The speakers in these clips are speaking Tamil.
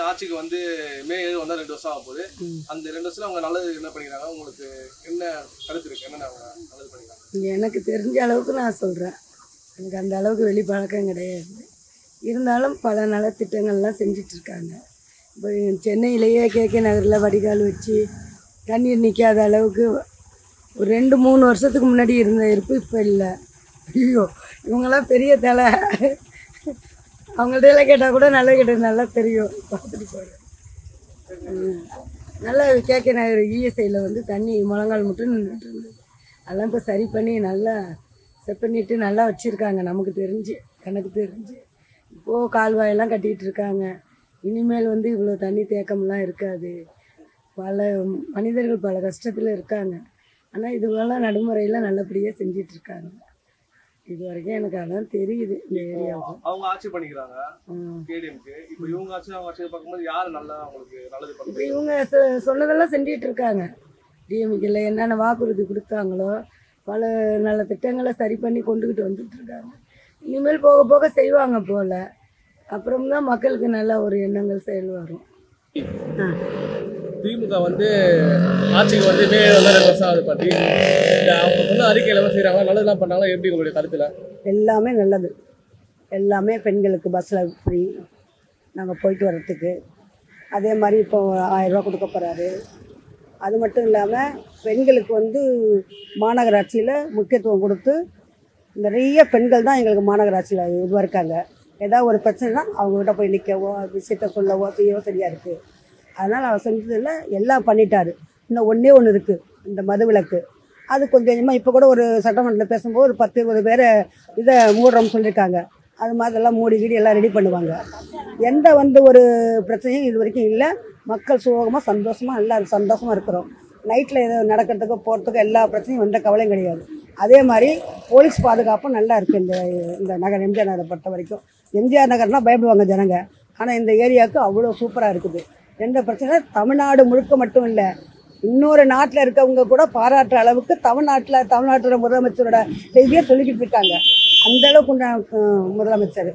ஆட்சிக்கு வந்து மே ஏழு வந்தா ரெண்டு வருஷம் ஆக போகுது அந்த ரெண்டு வருஷத்துல அவங்க நல்லது என்ன பண்ணிக்கிறாங்க உங்களுக்கு என்ன கருத்து இருக்கு என்னென்ன அவங்க நல்லது பண்ணிக்கிறாங்க எனக்கு தெரிஞ்ச அளவுக்கு நான் சொல்கிறேன் எனக்கு அந்த அளவுக்கு வெளி பழக்கம் கிடையாது இருந்தாலும் பல நலத்திட்டங்கள்லாம் செஞ்சுட்டு இருக்காங்க இப்போ சென்னையிலேயே கேகே நகரில் வடிகால் வச்சு தண்ணீர் நிற்காத அளவுக்கு ஒரு ரெண்டு மூணு வருஷத்துக்கு முன்னாடி இருந்த இருப்பு இப்போ இல்லை ஐயோ இவங்கெல்லாம் பெரிய தலை அவங்கள்ட்ட கேட்டால் கூட நல்ல கேட்டது நல்லா தெரியும் பார்த்துட்டு போகிறேன் நல்லா கேகே நகர் இஎஸ்ஐயில் வந்து தண்ணி முழங்கால் மட்டும் நின்றுட்டு இருந்தது அதெல்லாம் இப்போ சரி பண்ணி நல்லா செட் பண்ணிட்டு நல்லா வச்சுருக்காங்க நமக்கு தெரிஞ்சு எனக்கு தெரிஞ்சு இப்போது கால்வாயெல்லாம் கட்டிகிட்டு இருக்காங்க இனிமேல் வந்து இவ்வளோ தண்ணி தேக்கம்லாம் இருக்காது பல மனிதர்கள் பல கஷ்டத்தில் இருக்காங்க ஆனால் இதுவெல்லாம் நடைமுறையில் நல்லபடியாக செஞ்சிட்டு இருக்காங்க இது வரைக்கும் எனக்கு அதான் தெரியுது இந்த ஏரியாவுக்கு அவங்க ஆட்சி பண்ணிக்கிறாங்க ம். கேடிஎம்க்கு இப்போ இவங்க ஆட்சி அவங்க ஆட்சி பார்க்கும்போது யாரு நல்லா அவங்களுக்கு நல்லது இப்போ பண்ணுறது இவங்க சொ- சொன்னதெல்லாம் செஞ்சிட்டு இருக்காங்க டிஎம்கேல என்னென்ன வாக்குறுதி கொடுத்தாங்களோ பல நல்ல திட்டங்களை சரி பண்ணி கொண்டுக்கிட்டு வந்துட்டு இருக்காங்க இனிமேல் போக போக செய்வாங்க போல அப்புறம் தான் மக்களுக்கு நல்ல ஒரு எண்ணங்கள் செயல் வரும் ஆ திமுக வந்து ஆட்சிக்கு வந்து மே ஏழு வந்தா ரெண்டு வருஷம் ஆகுது பாட்டி இந்த அவங்க வந்து அறிக்கையில என்ன செய்றாங்க நல்லதெல்லாம் பண்ணாங்களா எப்படி உங்களுடைய கருத்துல எல்லாமே நல்லது எல்லாமே பெண்களுக்கு பஸ்ஸில் ஃப்ரீ நாங்கள் போயிட்டு வர்றதுக்கு அதே மாதிரி இப்போ ஆயிரரூபா கொடுக்க போகிறாரு அது மட்டும் இல்லாமல் பெண்களுக்கு வந்து மாநகராட்சியில் முக்கியத்துவம் கொடுத்து நிறைய பெண்கள் தான் எங்களுக்கு மாநகராட்சியில் இதுவாக இருக்காங்க ஏதாவது ஒரு பிரச்சனைனா அவங்ககிட்ட போய் நிற்கவோ விஷயத்த சொல்லவோ செய்யவோ சரியாக இருக்குது அதனால் அவர் செஞ்சதில் எல்லாம் பண்ணிட்டாரு இன்னும் ஒன்றே ஒன்று இருக்குது இந்த மதுவிலக்கு அது கொஞ்சம் கொஞ்சமாக இப்போ கூட ஒரு சட்டமன்றத்தில் பேசும்போது ஒரு பத்து இருபது பேரை இதை மூடுறோம்னு சொல்லியிருக்காங்க அது மாதிரி எல்லாம் மூடி கீடி எல்லாம் ரெடி பண்ணுவாங்க எந்த வந்து ஒரு பிரச்சனையும் இது வரைக்கும் இல்லை மக்கள் சுகமாக சந்தோஷமாக எல்லாரும் சந்தோஷமாக இருக்கிறோம் நைட்டில் எது நடக்கிறதுக்கு போகிறதுக்கு எல்லா பிரச்சனையும் எந்த கவலையும் கிடையாது அதே மாதிரி போலீஸ் பாதுகாப்பும் நல்லா இருக்குது இந்த இந்த நகர் எம்ஜிஆர் நகரை பொறுத்த வரைக்கும் எம்ஜிஆர் நகர்னால் பயப்படுவாங்க ஜனங்க ஆனால் இந்த ஏரியாவுக்கு அவ்வளோ சூப்பராக இருக்குது எந்த பிரச்சனை தமிழ்நாடு முழுக்க மட்டும் இல்லை இன்னொரு நாட்டில் இருக்கவங்க கூட பாராட்டுற அளவுக்கு தமிழ்நாட்டில் தமிழ்நாட்டோட முதலமைச்சரோட செய்தியை சொல்லிக்கிட்டு இருக்காங்க அந்த அளவுக்கு உண்டான அஹ், முதலமைச்சர்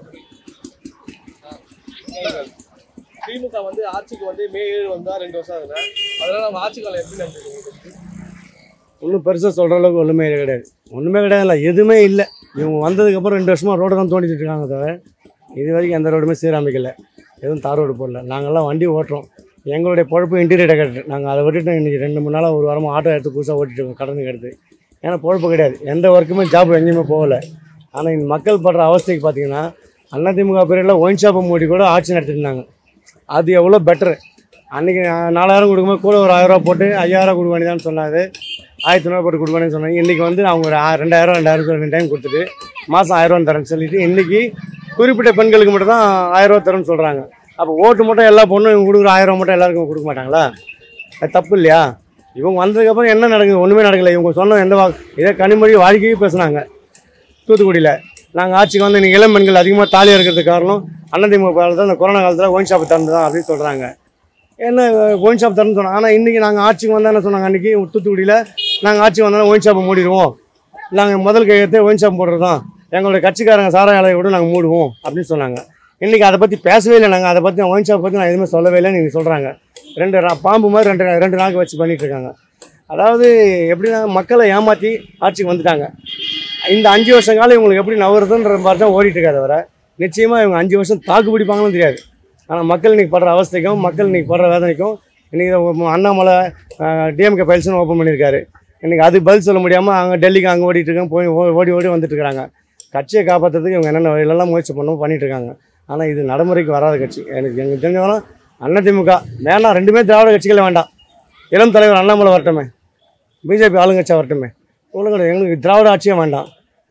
திமுக வந்து ஆட்சிக்கு வந்து மே ஏழு வந்தா ரெண்டு வருஷம் ஆகுது அதனால அவங்க ஆட்சி காலம் எப்படி நடந்தது உங்களுக்கு? ஒன்றும் பெருசாக சொல்கிற அளவுக்கு ஒன்றுமே கிடையாது ஒன்றுமே கிடையாதுல்ல எதுவுமே இல்லை இவங்க வந்ததுக்கப்புறம் ரெண்டு வருஷமாக ரோடு தான் தோண்டிட்டு இருக்காங்க தவிர இது வரைக்கும் எந்த ரோடுமே சீரமைக்கல எதுவும் தார் ரோடு போடல நாங்கள்லாம் வண்டி ஓட்டுறோம் எங்களுடைய பொழப்பு இன்டீரியர் கட்டு நாங்கள் அதை விட்டுட்டு இன்றைக்கி ரெண்டு மூணு நாளாக ஒரு வாரமாக ஆட்டோ எடுத்து புதுசாக ஓட்டிட்டு இருக்கோம் கடனுக்கு எடுத்து ஏன்னா பொழப்பு கிடையாது எந்த ஒர்க்குமே ஜாப் எங்கேயுமே போகலை ஆனால் இந்த மக்கள் படுற அவஸ்தைக்கு பார்த்தீங்கன்னா அதிமுக பீரியடில் ஒயின் ஷாப்பை மூடி கூட ஆட்சி நடத்திட்டு இருந்தாங்க அது எவ்வளோ பெட்ரு அன்றைக்கி நாலாயிரம் கொடுக்கும்போது கூட ஒரு ஆயிரரூவா போட்டு ஐயாயிரம் கொடுக்க வேண்டியதான்னு சொன்னாரு ஆயிரத்தி ஐநூறு போட்டு கொடுக்கணும்னு சொன்னாங்க இன்றைக்கி வந்து அவங்க ஒரு ஆ- ரெண்டாயிரம் ரெண்டாயிரம் சொல்லி ரெண்டு டைம் கொடுத்துட்டு மாதம் ஆயிரம் தரேன்னு சொல்லிட்டு இன்றைக்கி குறிப்பிட்ட பெண்களுக்கு மட்டும் தான் ஆயிரரூவா தரேன்னு சொல்கிறாங்க அப்போ ஓட்டு மட்டும் எல்லா பொண்ணும் இவங்க கொடுக்குற ஆயிரம் மட்டும் எல்லாருக்கும் கொடுக்க மாட்டாங்களா அது தப்பு இல்லையா இவங்க வந்ததுக்கப்புறம் என்ன நடக்குது ஒன்றுமே நடக்கல இவங்க சொன்ன எந்த வா இதே கனிமொழி வாழ்க்கையே பேசுனாங்க தூத்துக்குடியில் நாங்கள் ஆட்சிக்கு வந்து நீங்கள் இளம் பெண்கள் அதிகமாக தாலியாக இருக்கிறதுக்கு காரணம் அண்ணதிமுக காலத்தில் இந்த கொரோனா காலத்தில் ஒயின் ஷாப் திறந்து தான் அப்படின்னு சொல்கிறாங்க என்ன ஒயின் ஷாப் திறந்து சொன்னாங்க ஆனால் இன்றைக்கி நாங்கள் ஆட்சிக்கு வந்தால் என்ன சொன்னாங்க அன்றைக்கி தூத்துக்குடியில் நாங்கள் ஆட்சிக்கு வந்தாலும் ஒயின் ஷாப்பை மூடிடுவோம் நாங்கள் முதல் கையெழுத்து ஒயின் ஷாப் போடுறது தான் எங்களுடைய கட்சிக்காரங்க சாராய ஆலையை விட நாங்கள் மூடுவோம் அப்படின்னு சொன்னாங்க இன்றைக்கி அதை பற்றி பேசவே இல்லை நாங்கள் அதை பற்றி ஒயின் ஷாப் பற்றி நான் எதுவுமே சொல்லவே இல்லைன்னு நீங்கள் சொல்கிறாங்க ரெண்டு ரா- பாம்பு மாதிரி ரெண்டு ரெண்டு நாக்கு வச்சு பண்ணிட்டு இருக்காங்க அதாவது எப்படின்னா மக்களை ஏமாற்றி ஆட்சிக்கு வந்துட்டாங்க இந்த அஞ்சு வருஷம் காலம் இவங்களுக்கு எப்படி நவருதுன்ற மாதிரி தான் ஓடிட்டு இருக்காது வர நிச்சயமாக இவங்க அஞ்சு வருஷம் தாக்கு பிடிப்பாங்கன்னு தெரியாது ஆனால் மக்கள் இன்னைக்கு படுற அவஸ்தைக்கும் மக்கள் இன்னைக்கு படுற வேதனைக்கும் இன்றைக்கி அண்ணாமலை டிஎம்கே ஃபைல்ஸ்னு ஓப்பன் பண்ணியிருக்காரு இன்றைக்கி அது பதில் சொல்ல முடியாமல் அங்கே டெல்லிக்கு அங்கே ஓடிட்டு இருக்காங்க போய் ஓ- ஓடி ஓடி வந்துட்டு இருக்காங்க கட்சியை காப்பாற்றுறதுக்கு இவங்க என்னென்ன வழியிலெல்லாம் முயற்சி பண்ணவும் பண்ணிட்டு இருக்காங்க ஆனால் இது நடைமுறைக்கு வராத கட்சி எனக்கு எங்களுக்கு தெரிஞ்சவங்க அதிமுக வேணாம் ரெண்டுமே திராவிட கட்சிகளே வேண்டாம் இளம் தலைவர் அண்ணாமலை வரட்டுமே பிஜேபி ஆளுங்கட்சியாக வரட்டுமே ஒன்றும் கிடையாது எங்களுக்கு திராவிட ஆட்சியே வேண்டாம்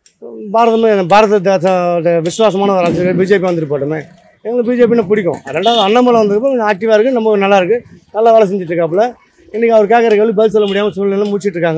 பாரதமே பாரத தேச விசுவாசமான ஒரு ஆட்சி பிஜேபி வந்துட்டு போட்டுமே எங்களுக்கு பிஜேபின்னு பிடிக்கும் ரெண்டாவது அண்ணாமலை வந்ததுக்கு கொஞ்சம் ஆக்டிவாக இருக்குது நம்ம நல்லா இருக்குது நல்லா வேலை செஞ்சுட்டு இருக்காப்புல இன்றைக்கி அவர் கேட்குற கேள்வி பதில் சொல்ல முடியாமல் சூழ்நிலை முடிச்சிட்டு இருக்காங்க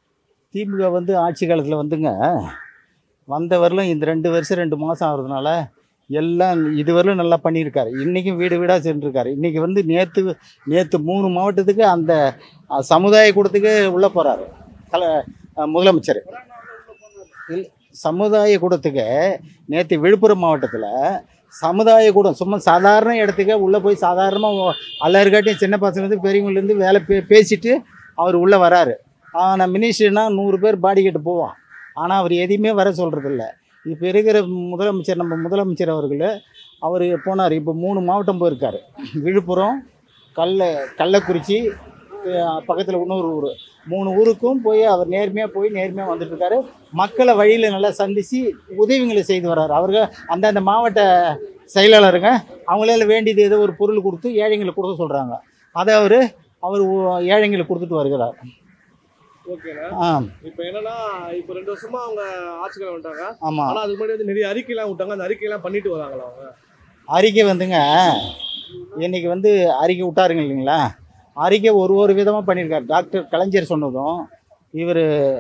திமுக வந்து ஆட்சி காலத்தில் வந்துங்க வந்தவரையிலும் இந்த ரெண்டு வருஷம் ரெண்டு மாதம் ஆகிறதுனால எல்லாம் இதுவரையிலும் நல்லா பண்ணியிருக்காரு இன்றைக்கும் வீடு வீடாக சென்றிருக்காரு இன்றைக்கி வந்து நேற்று நேற்று மூணு மாவட்டத்துக்கு அந்த அஹ், சமுதாய கூடத்துக்கு உள்ளே போகிறாரு தல அஹ், முதலமைச்சர் இல் சமுதாய கூடத்துக்கு நேற்று விழுப்புரம் மாவட்டத்தில் சமுதாய கூடம் சும்மா சாதாரண இடத்துக்கு உள்ளே போய் சாதாரணமாக எல்லாருக்காட்டியும் சின்ன பசங்கலேருந்து பெரியவங்கலேருந்து வேலை பே பேசிட்டு அவர் உள்ளே வராரு ஆனால் மினிஸ்டர்னா நூறு பேர் பாடி கட்டு போவான் ஆனால் அவர் எதையுமே வர சொல்கிறதில்ல இப்போ இருக்கிற முதலமைச்சர் நம்ம முதலமைச்சர் அவர்கள் அவர் போனார் இப்போ மூணு மாவட்டம் போயிருக்காரு விழுப்புரம் கள்ள கள்ளக்குறிச்சி பக்கத்தில் இன்னொரு ஊர் மூணு ஊருக்கும் போய் அவர் நேர்மையாக போய் நேர்மையாக வந்துட்டு இருக்காரு மக்களை வழியில் நல்லா சந்தித்து உதவிகளை செய்து வர்றாரு அவருக்கு அந்தந்த மாவட்ட செயலாளருங்க அவங்களால வேண்டியது ஏதோ ஒரு பொருள் கொடுத்து ஏழைங்களுக்கு கொடுக்க சொல்கிறாங்க அதை அவர் அவர் ஏழைங்களுக்கு கொடுத்துட்டு வருகிறார் ஓகேண்ணா ஆ இப்போ என்னன்னா இப்போ ரெண்டு வருஷமா அவங்க ஆட்சிகள் வந்துட்டாங்க ஆமாம் ஆனா அதுக்கு முன்னாடி வந்து நிறைய அறிக்கைலாம் விட்டாங்க அந்த அறிக்கையெல்லாம் பண்ணிட்டு வராங்களா அவங்க அறிக்கை வந்துங்க இன்னைக்கு வந்து அறிக்கை விட்டாருங்க இல்லைங்களா அறிக்கை ஒரு ஒரு விதமாக பண்ணியிருக்காரு டாக்டர் கலைஞர் சொன்னதும் இவர்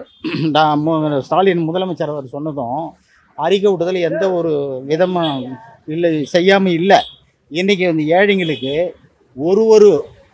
ஸ்டாலின் முதலமைச்சர் அவர் சொன்னதும் அறிக்கை விட்டதில் எந்த ஒரு விதமும் இல்லை செய்யாமல் இல்லை இன்றைக்கி வந்து ஏழைங்களுக்கு ஒரு ஒரு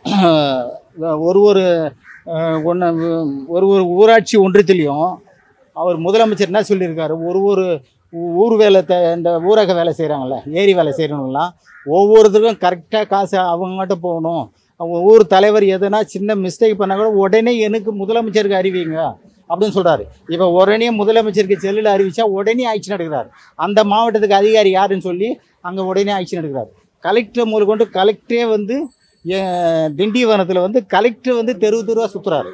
ஒரு ஒரு ஒன்று ஒரு ஒரு ஊராட்சி ஒன்றியத்துலேயும் அவர் முதலமைச்சர் என்ன சொல்லியிருக்காரு ஒரு ஒரு ஊ- ஊர் வேலை த இந்த ஊரக வேலை செய்கிறாங்கல்ல ஏரி வேலை செய்கிறவங்களாம் ஒவ்வொருத்தருக்கும் கரெக்டாக காசு அவங்ககிட்ட போகணும் அவங்க ஊர் தலைவர் எதுனா சின்ன மிஸ்டேக் பண்ணால் கூட உடனே எனக்கு முதலமைச்சருக்கு அறிவிங்க அப்படின்னு சொல்கிறாரு இப்போ உடனே முதலமைச்சருக்கு செல்லில் அறிவிச்சா உடனே ஆக்ஷன் எடுக்கிறார் அந்த மாவட்டத்துக்கு அதிகாரி யாருன்னு சொல்லி அங்கே உடனே ஆக்ஷன் எடுக்கிறார் கலெக்டர் முதல் கொண்டு கலெக்டரே வந்து எ- திண்டிவனத்தில் வந்து கலெக்டர் வந்து தெரு தெருவாக சுற்றுறாரு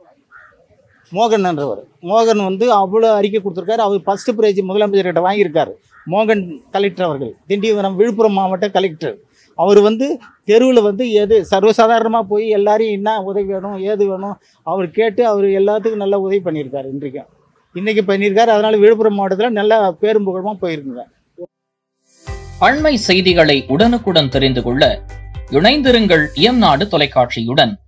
மோகன்ன்றவர் மோகன் வந்து அவ்வளோ அறிக்கை கொடுத்துருக்காரு அவர் ஃபஸ்ட்டு பிரைஸ் முதலமைச்சர்கிட்ட வாங்கியிருக்காரு மோகன் கலெக்டர் அவர்கள் திண்டிவனம் விழுப்புரம் மாவட்ட கலெக்டர் அவர் வந்து தெருவில் வந்து எது சர்வசாதாரணமாக போய் எல்லாரையும் என்ன உதவி வேணும் ஏது வேணும் அவர் கேட்டு அவர் எல்லாத்துக்கும் நல்லா உதவி பண்ணியிருக்காரு இன்றைக்கும் இன்றைக்கி பண்ணியிருக்காரு அதனால் விழுப்புரம் மாவட்டத்தில் நல்லா பேரும் புகழமாக போயிருக்குங்க அண்மை செய்திகளை உடனுக்குடன் தெரிந்து கொள்ள இணைந்திருங்கள் இயம்நாடு தொலைக்காட்சியுடன்